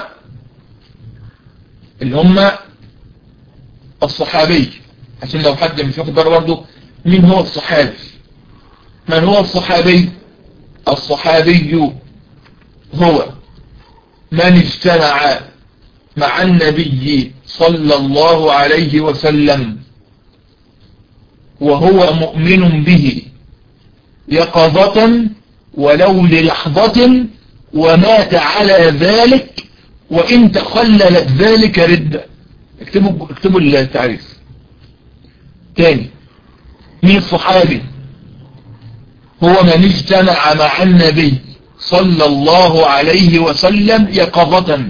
اللي هم الصحابي عشان لو حد مش واخد باله برضه مين هو الصحابي من هو الصحابي الصحابي هو من اجتمع مع النبي صلى الله عليه وسلم وهو مؤمن به يقظة ولو للحظة ومات على ذلك وإن تخللت ذلك ردة اكتبوا, اكتبوا التعريف تاني مين الصحابي هو من اجتمع مع النبي صلى الله عليه وسلم يقظة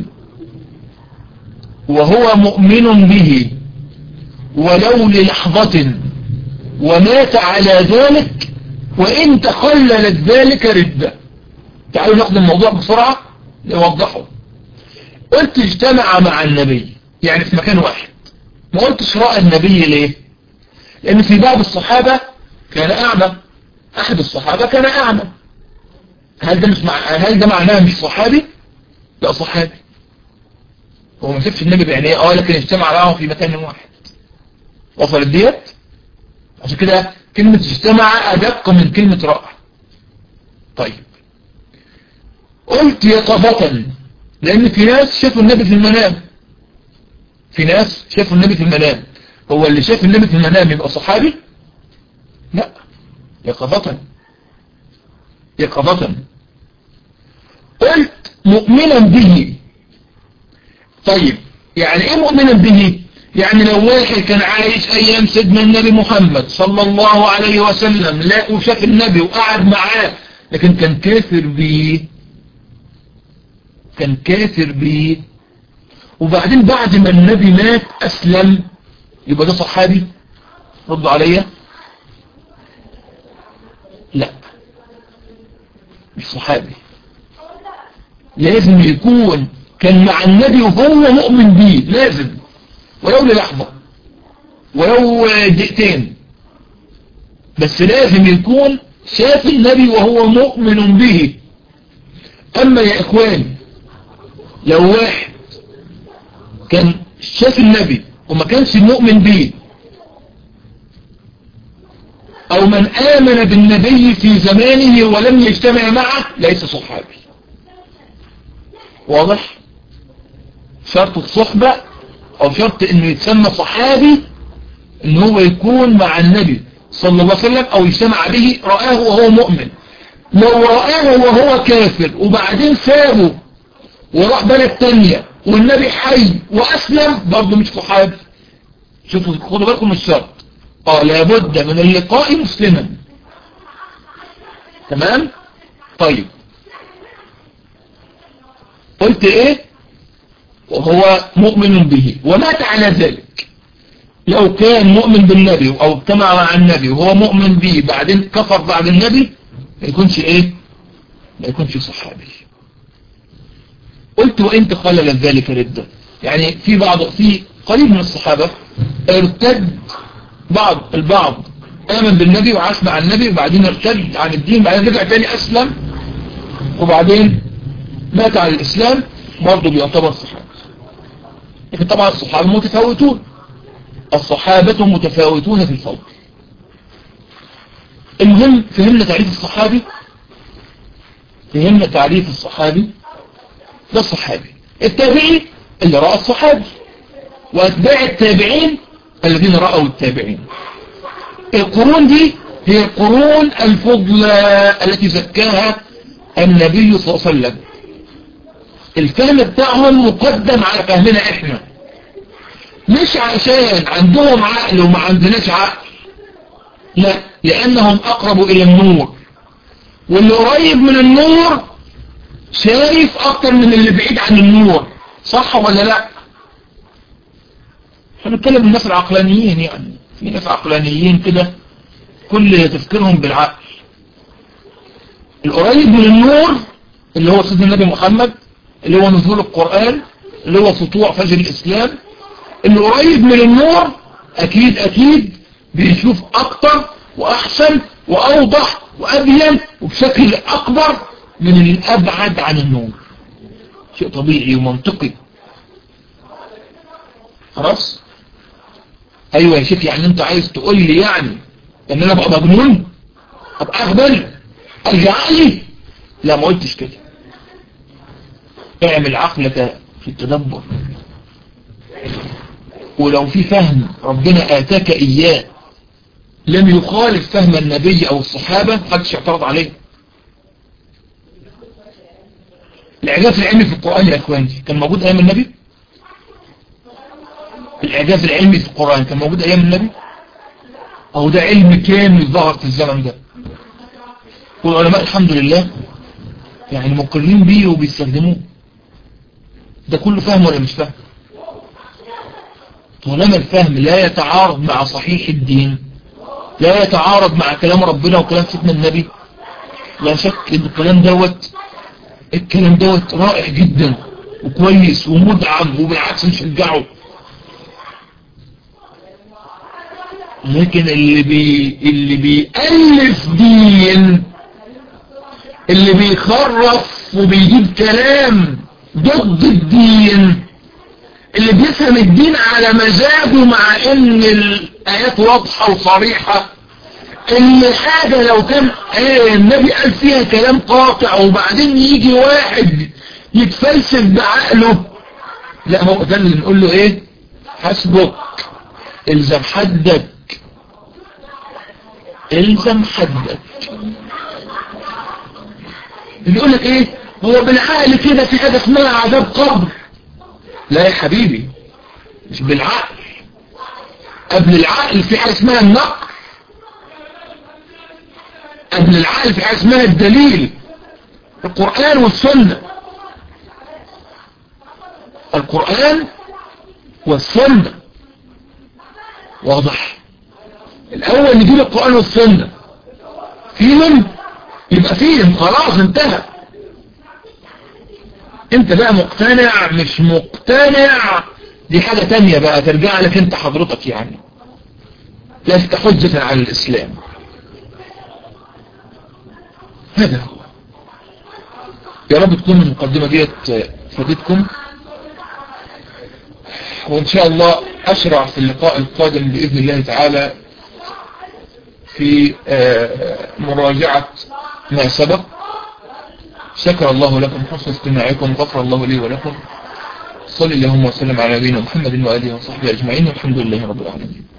وهو مؤمن به ولو للحظة ومات على ذلك وإن تخللت ذلك ردة تعالوا ناخد الموضوع بسرعة نوضحه قلت اجتمع مع النبي يعني في مكان واحد ما قلتش رأى النبي ليه لأن في بعض الصحابة كان أعمى أحد الصحابة كان أعمى هل ده, مش مع... هل ده معناه مش صحابي لا صحابي هو ما شافش النبي بعينيه اه لكن اجتمع معهم في مكان واحد وصلت ديت عشان كده كلمة اجتمع أدق من كلمة رأى طيب قلت يقظة لأن في ناس شافوا النبي في المنام في ناس شافوا النبي في المنام هو اللي شاف النبي في المنام يبقى صحابي لا يقظة يقظة قلت مؤمنا به طيب يعني ايه مؤمنا به يعني لو واحد كان عايش ايام سيدنا النبي محمد صلى الله عليه وسلم لا وشاف النبي وقعد معاه لكن كان كافر بيه كان كافر بيه وبعدين بعد ما النبي مات اسلم يبقى ده صحابي ردوا عليا لا مش صحابي لازم يكون كان مع النبي وهو مؤمن بيه لازم ولو للحظة ولو دقيقتين بس لازم يكون شاف النبي وهو مؤمن به أما يا إخواني لو واحد كان شاف النبي وما كانش مؤمن به أو من آمن بالنبي في زمانه ولم يجتمع معه ليس صحابي واضح شرط الصحبة او شرط انه يتسمى صحابي ان هو يكون مع النبي صلى الله عليه وسلم او يجتمع به رآه وهو مؤمن لو رآه وهو كافر وبعدين سابه وراح بلد تانية والنبي حي واسلم برضه مش صحابي شوفوا خدوا بالكم من الشرط اه لابد من اللقاء مسلما تمام طيب قلت ايه وهو مؤمن به ومات على ذلك لو كان مؤمن بالنبي او اجتمع مع النبي وهو مؤمن به بعدين كفر بعد النبي ما يكونش ايه ما يكونش صحابي قلت وإن تخلل ذلك ردة يعني في بعض في قريب من الصحابة ارتد بعض البعض آمن بالنبي وعاش مع النبي وبعدين ارتد عن الدين بعدين رجع تاني أسلم وبعدين مات على الإسلام برضه بيعتبر صحابة لكن طبعا الصحابة متفاوتون الصحابة متفاوتون في الفضل المهم فهمنا تعريف الصحابي فهمنا تعريف الصحابي ده الصحابي التابعي اللي رأى الصحابي وأتباع التابعين الذين رأوا التابعين القرون دي هي القرون الفضلى التي زكاها النبي صلى الله عليه وسلم الفهم بتاعهم مقدم على فهمنا احنا مش عشان عندهم عقل وما عندناش عقل لا لأنهم أقرب إلى النور واللي قريب من النور شايف أكتر من اللي بعيد عن النور صح ولا لا هنتكلم الناس العقلانيين يعني في ناس عقلانيين كده كل تفكيرهم بالعقل القريب من النور اللي هو سيدنا النبي محمد اللي هو نزول القرآن اللي هو سطوع فجر الإسلام اللي قريب من النور أكيد أكيد بيشوف أكتر وأحسن وأوضح وأبين وبشكل أكبر من الأبعد عن النور شيء طبيعي ومنطقي خلاص أيوة يا شيخ يعني أنت عايز تقول لي يعني أن أنا أبقى مجنون أبقى أهبل أرجع لي لا ما قلتش كده اعمل عقلك في التدبر ولو في فهم ربنا آتاك إياه لم يخالف فهم النبي أو الصحابة محدش يعترض عليه الإعجاز العلمي في القرآن يا أخواني كان موجود أيام النبي الإعجاز العلمي في القرآن كان موجود أيام النبي أو ده علم كامل ظهر في الزمن ده والعلماء الحمد لله يعني مقرين بيه وبيستخدموه ده كله فهم ولا مش فهم طالما الفهم لا يتعارض مع صحيح الدين لا يتعارض مع كلام ربنا وكلام سيدنا النبي لا شك ان الكلام دوت الكلام دوت رائع جدا وكويس ومدعم وبالعكس نشجعه لكن اللي بي اللي بيألف دين اللي بيخرف وبيجيب كلام ضد الدين اللي بيفهم الدين على مزاجه مع ان الايات واضحة وصريحة ان حاجة لو كان ايه النبي قال فيها كلام قاطع وبعدين يجي واحد يتفلسف بعقله لا هو ده اللي نقول له ايه حسبك الزم حدك الزم حدك بيقول لك ايه هو بالعقل كده في حاجة اسمها عذاب قبر لا يا حبيبي مش بالعقل قبل العقل في حاجة اسمها النقل قبل العقل في حاجة اسمها الدليل القرآن والسنة القرآن والسنة واضح الأول نجيب القرآن والسنة فيهم يبقى فيهم خلاص انتهى انت بقى مقتنع مش مقتنع دي حاجة تانية بقى ترجع لك انت حضرتك يعني لست حجة على الاسلام هذا هو يا رب تكون المقدمة ديت فادتكم وان شاء الله اشرع في اللقاء القادم بإذن الله تعالى في مراجعة ما سبق شكر الله لكم حسن استماعكم غفر الله لي ولكم صلى اللهم وسلم على نبينا محمد وآله وصحبه أجمعين والحمد لله رب العالمين